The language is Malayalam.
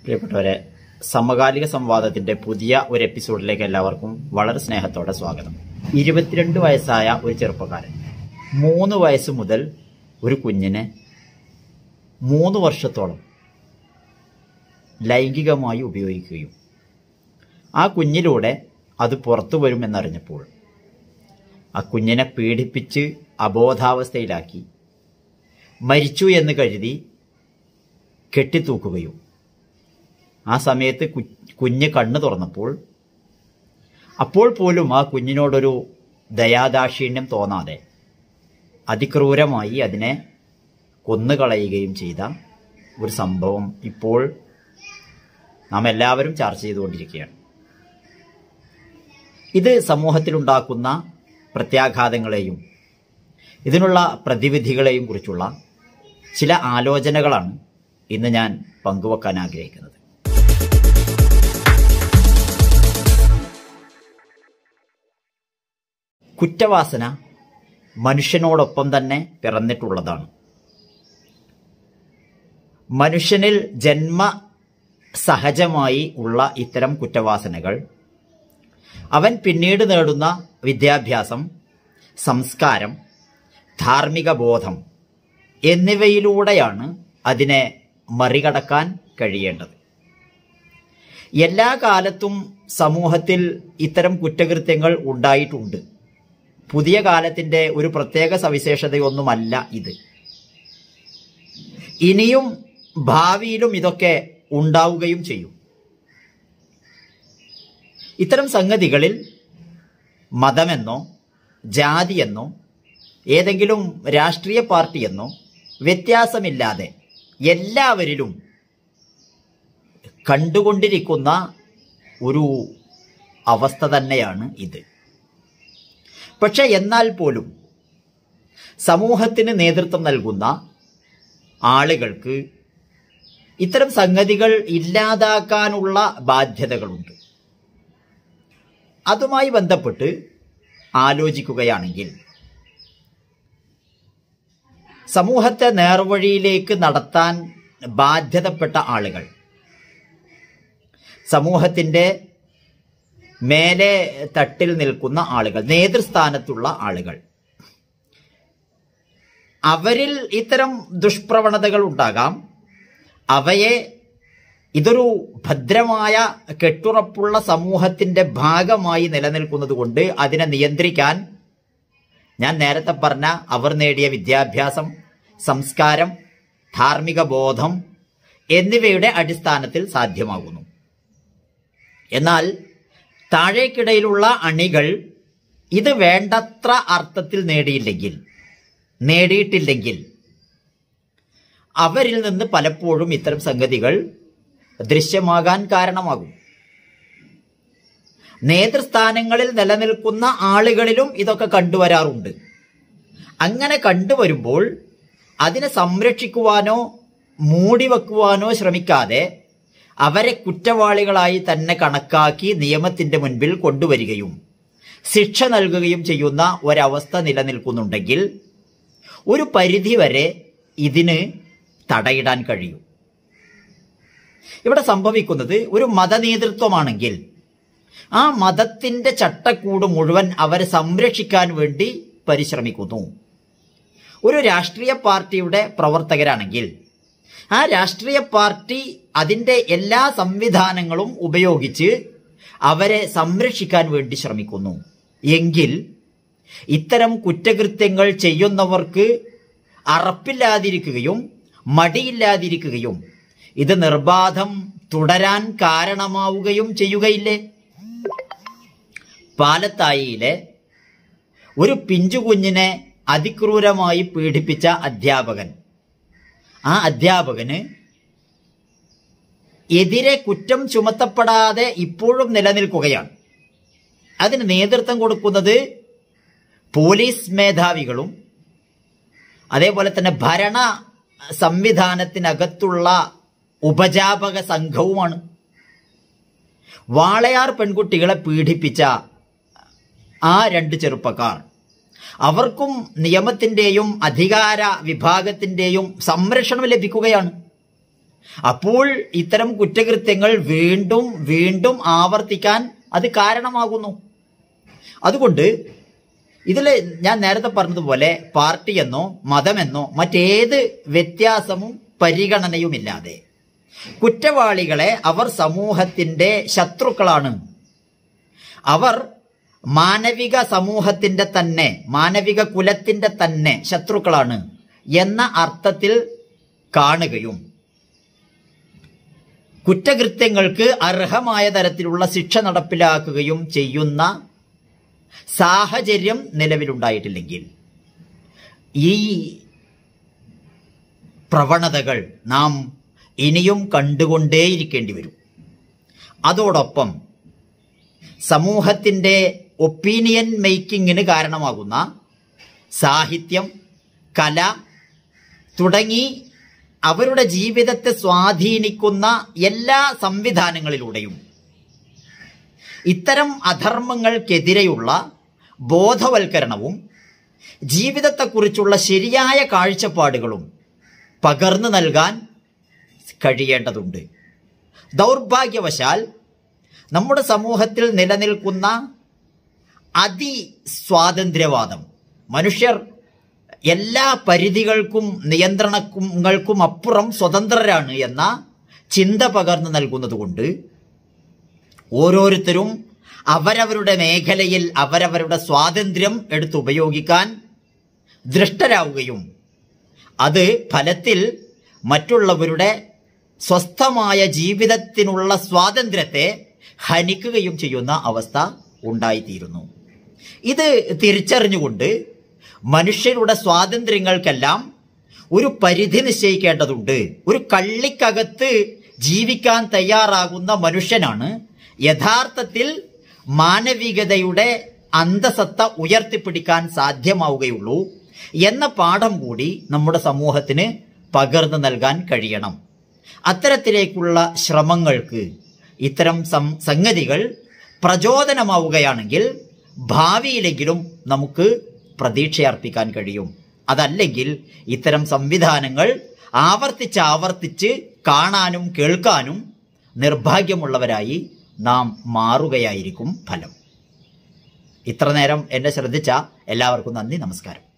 പ്രിയപ്പെട്ടവരെ സമകാലിക സംവാദത്തിന്റെ പുതിയ ഒരു എപ്പിസോഡിലേക്ക് എല്ലാവർക്കും വളരെ സ്നേഹത്തോടെ സ്വാഗതം ഇരുപത്തിരണ്ട് വയസ്സായ ഒരു ചെറുപ്പക്കാരൻ മൂന്ന് വയസ്സ് മുതൽ ഒരു കുഞ്ഞിനെ മൂന്ന് വർഷത്തോളം ലൈംഗികമായി ഉപയോഗിക്കുകയും ആ കുഞ്ഞിലൂടെ അത് പുറത്തു വരുമെന്നറിഞ്ഞപ്പോൾ ആ കുഞ്ഞിനെ പീഡിപ്പിച്ച് അബോധാവസ്ഥയിലാക്കി മരിച്ചു എന്ന് കരുതി കെട്ടിത്തൂക്കുകയും ആ സമയത്ത് കു- കുഞ്ഞ് കണ്ണു തുറന്നപ്പോൾ അപ്പോൾ പോലും ആ കുഞ്ഞിനോടൊരു ദയാദാക്ഷിണ്യം തോന്നാതെ അതിക്രൂരമായി അതിനെ കൊന്നുകളയുകയും ചെയ്ത ഒരു സംഭവം ഇപ്പോൾ നാം എല്ലാവരും ചർച്ച ചെയ്തുകൊണ്ടിരിക്കുകയാണ് ഇത് സമൂഹത്തിലുണ്ടാക്കുന്ന പ്രത്യാഘാതങ്ങളെയും ഇതിനുള്ള പ്രതിവിധികളെയും കുറിച്ചുള്ള ചില ആലോചനകളാണ് ഇന്ന് ഞാൻ പങ്കുവെക്കാൻ ആഗ്രഹിക്കുന്നത് കുറ്റവാസന മനുഷ്യനോടൊപ്പം തന്നെ പിറന്നിട്ടുള്ളതാണ് മനുഷ്യനിൽ ജന്മ സഹജമായി ഉള്ള ഇത്തരം കുറ്റവാസനകൾ അവൻ പിന്നീട് നേടുന്ന വിദ്യാഭ്യാസം സംസ്കാരം ധാർമ്മിക ബോധം എന്നിവയിലൂടെയാണ് അതിനെ മറികടക്കാൻ കഴിയേണ്ടത് എല്ലാ കാലത്തും സമൂഹത്തിൽ ഇത്തരം കുറ്റകൃത്യങ്ങൾ ഉണ്ടായിട്ടുണ്ട് പുതിയ കാലത്തിന്റെ ഒരു പ്രത്യേക സവിശേഷതയൊന്നുമല്ല ഇത് ഇനിയും ഭാവിയിലും ഇതൊക്കെ ഉണ്ടാവുകയും ചെയ്യും ഇത്തരം സംഗതികളിൽ മതമെന്നോ ജാതിയെന്നോ ഏതെങ്കിലും രാഷ്ട്രീയ പാർട്ടിയെന്നോ വ്യത്യാസമില്ലാതെ എല്ലാവരിലും കണ്ടുകൊണ്ടിരിക്കുന്ന ഒരു അവസ്ഥ തന്നെയാണ് ഇത് പക്ഷെ എന്നാൽ പോലും സമൂഹത്തിന് നേതൃത്വം നൽകുന്ന ആളുകൾക്ക് ഇത്തരം സംഗതികൾ ഇല്ലാതാക്കാനുള്ള ബാധ്യതകളുണ്ട് അതുമായി ബന്ധപ്പെട്ട് ആലോചിക്കുകയാണെങ്കിൽ സമൂഹത്തെ നേർവഴിയിലേക്ക് നടത്താൻ ബാധ്യതപ്പെട്ട ആളുകൾ സമൂഹത്തിന്റെ മേലെ തട്ടിൽ നിൽക്കുന്ന ആളുകൾ നേതൃസ്ഥാനത്തുള്ള ആളുകൾ അവരിൽ ഇത്തരം ദുഷ്പ്രവണതകൾ ഉണ്ടാകാം അവയെ ഇതൊരു ഭദ്രമായ കെട്ടുറപ്പുള്ള സമൂഹത്തിന്റെ ഭാഗമായി നിലനിൽക്കുന്നത് കൊണ്ട് അതിനെ നിയന്ത്രിക്കാൻ ഞാൻ നേരത്തെ പറഞ്ഞ അവർ നേടിയ വിദ്യാഭ്യാസം സംസ്കാരം ധാർമ്മിക ബോധം എന്നിവയുടെ അടിസ്ഥാനത്തിൽ സാധ്യമാകുന്നു എന്നാൽ താഴേക്കിടയിലുള്ള അണികൾ ഇത് വേണ്ടത്ര അർത്ഥത്തിൽ നേടിയില്ലെങ്കിൽ നേടിയിട്ടില്ലെങ്കിൽ അവരിൽ നിന്ന് പലപ്പോഴും ഇത്തരം സംഗതികൾ ദൃശ്യമാകാൻ കാരണമാകും നേതൃസ്ഥാനങ്ങളിൽ നിലനിൽക്കുന്ന ആളുകളിലും ഇതൊക്കെ കണ്ടുവരാറുണ്ട് അങ്ങനെ കണ്ടുവരുമ്പോൾ അതിനെ സംരക്ഷിക്കുവാനോ മൂടിവെക്കുവാനോ ശ്രമിക്കാതെ അവരെ കുറ്റവാളികളായി തന്നെ കണക്കാക്കി നിയമത്തിന്റെ മുൻപിൽ കൊണ്ടുവരികയും ശിക്ഷ നൽകുകയും ചെയ്യുന്ന ഒരവസ്ഥ നിലനിൽക്കുന്നുണ്ടെങ്കിൽ ഒരു പരിധിവരെ ഇതിന് തടയിടാൻ കഴിയും ഇവിടെ സംഭവിക്കുന്നത് ഒരു മതനേതൃത്വമാണെങ്കിൽ ആ മതത്തിന്റെ ചട്ടക്കൂട് മുഴുവൻ അവരെ സംരക്ഷിക്കാൻ വേണ്ടി പരിശ്രമിക്കുന്നു ഒരു രാഷ്ട്രീയ പാർട്ടിയുടെ പ്രവർത്തകരാണെങ്കിൽ ആ രാഷ്ട്രീയ പാർട്ടി അതിന്റെ എല്ലാ സംവിധാനങ്ങളും ഉപയോഗിച്ച് അവരെ സംരക്ഷിക്കാൻ വേണ്ടി ശ്രമിക്കുന്നു എങ്കിൽ ഇത്തരം കുറ്റകൃത്യങ്ങൾ ചെയ്യുന്നവർക്ക് അറപ്പില്ലാതിരിക്കുകയും മടിയില്ലാതിരിക്കുകയും ഇത് നിർബാധം തുടരാൻ കാരണമാവുകയും ചെയ്യുകയില്ലേ പാലത്തായിയിലെ ഒരു പിഞ്ചുകുഞ്ഞിനെ അതിക്രൂരമായി പീഡിപ്പിച്ച അധ്യാപകൻ ആ അധ്യാപകന് എതിരെ കുറ്റം ചുമത്തപ്പെടാതെ ഇപ്പോഴും നിലനിൽക്കുകയാണ് അതിന് നേതൃത്വം കൊടുക്കുന്നത് പോലീസ് മേധാവികളും അതേപോലെ തന്നെ ഭരണ സംവിധാനത്തിനകത്തുള്ള ഉപജാപക സംഘവുമാണ് വാളയാർ പെൺകുട്ടികളെ പീഡിപ്പിച്ച ആ രണ്ട് ചെറുപ്പക്കാർ അവർക്കും നിയമത്തിന്റെയും അധികാര വിഭാഗത്തിന്റെയും സംരക്ഷണം ലഭിക്കുകയാണ് അപ്പോൾ ഇത്തരം കുറ്റകൃത്യങ്ങൾ വീണ്ടും വീണ്ടും ആവർത്തിക്കാൻ അത് കാരണമാകുന്നു അതുകൊണ്ട് ഇതിൽ ഞാൻ നേരത്തെ പറഞ്ഞതുപോലെ പാർട്ടിയെന്നോ മതമെന്നോ മറ്റേത് വ്യത്യാസവും പരിഗണനയുമില്ലാതെ കുറ്റവാളികളെ അവർ സമൂഹത്തിന്റെ ശത്രുക്കളാണ് അവർ മാനവിക സമൂഹത്തിന്റെ തന്നെ മാനവിക കുലത്തിന്റെ തന്നെ ശത്രുക്കളാണ് എന്ന അർത്ഥത്തിൽ കാണുകയും കുറ്റകൃത്യങ്ങൾക്ക് അർഹമായ തരത്തിലുള്ള ശിക്ഷ നടപ്പിലാക്കുകയും ചെയ്യുന്ന സാഹചര്യം നിലവിലുണ്ടായിട്ടില്ലെങ്കിൽ ഈ പ്രവണതകൾ നാം ഇനിയും കണ്ടുകൊണ്ടേയിരിക്കേണ്ടി വരും അതോടൊപ്പം സമൂഹത്തിൻ്റെ ഒപ്പീനിയൻ മേക്കിങ്ങിന് കാരണമാകുന്ന സാഹിത്യം കല തുടങ്ങി അവരുടെ ജീവിതത്തെ സ്വാധീനിക്കുന്ന എല്ലാ സംവിധാനങ്ങളിലൂടെയും ഇത്തരം അധർമ്മങ്ങൾക്കെതിരെയുള്ള ബോധവൽക്കരണവും ജീവിതത്തെക്കുറിച്ചുള്ള ശരിയായ കാഴ്ചപ്പാടുകളും പകർന്നു നൽകാൻ കഴിയേണ്ടതുണ്ട് ദൗർഭാഗ്യവശാൽ നമ്മുടെ സമൂഹത്തിൽ നിലനിൽക്കുന്ന അതിസ്വാതന്ത്ര്യവാദം മനുഷ്യർ എല്ലാ പരിധികൾക്കും നിയന്ത്രണങ്ങൾക്കും അപ്പുറം സ്വതന്ത്രരാണ് എന്ന ചിന്ത പകർന്നു നൽകുന്നതുകൊണ്ട് ഓരോരുത്തരും അവരവരുടെ മേഖലയിൽ അവരവരുടെ സ്വാതന്ത്ര്യം എടുത്തുപയോഗിക്കാൻ ദൃഷ്ടരാവുകയും അത് ഫലത്തിൽ മറ്റുള്ളവരുടെ സ്വസ്ഥമായ ജീവിതത്തിനുള്ള സ്വാതന്ത്ര്യത്തെ ഹനിക്കുകയും ചെയ്യുന്ന അവസ്ഥ ഉണ്ടായിത്തീരുന്നു ഇത് തിരിച്ചറിഞ്ഞുകൊണ്ട് മനുഷ്യരുടെ സ്വാതന്ത്ര്യങ്ങൾക്കെല്ലാം ഒരു പരിധി നിശ്ചയിക്കേണ്ടതുണ്ട് ഒരു കള്ളിക്കകത്ത് ജീവിക്കാൻ തയ്യാറാകുന്ന മനുഷ്യനാണ് യഥാർത്ഥത്തിൽ മാനവികതയുടെ അന്തസത്ത ഉയർത്തിപ്പിടിക്കാൻ സാധ്യമാവുകയുള്ളൂ എന്ന പാഠം കൂടി നമ്മുടെ സമൂഹത്തിന് പകർന്നു നൽകാൻ കഴിയണം അത്തരത്തിലേക്കുള്ള ശ്രമങ്ങൾക്ക് ഇത്തരം സം- സംഗതികൾ പ്രചോദനമാവുകയാണെങ്കിൽ ഭാവിയിലെങ്കിലും നമുക്ക് പ്രതീക്ഷയർപ്പിക്കാൻ കഴിയും അതല്ലെങ്കിൽ ഇത്തരം സംവിധാനങ്ങൾ ആവർത്തിച്ച് ആവർത്തിച്ച് കാണാനും കേൾക്കാനും നിർഭാഗ്യമുള്ളവരായി നാം മാറുകയായിരിക്കും ഫലം ഇത്ര നേരം എന്നെ ശ്രദ്ധിച്ച എല്ലാവർക്കും നന്ദി നമസ്കാരം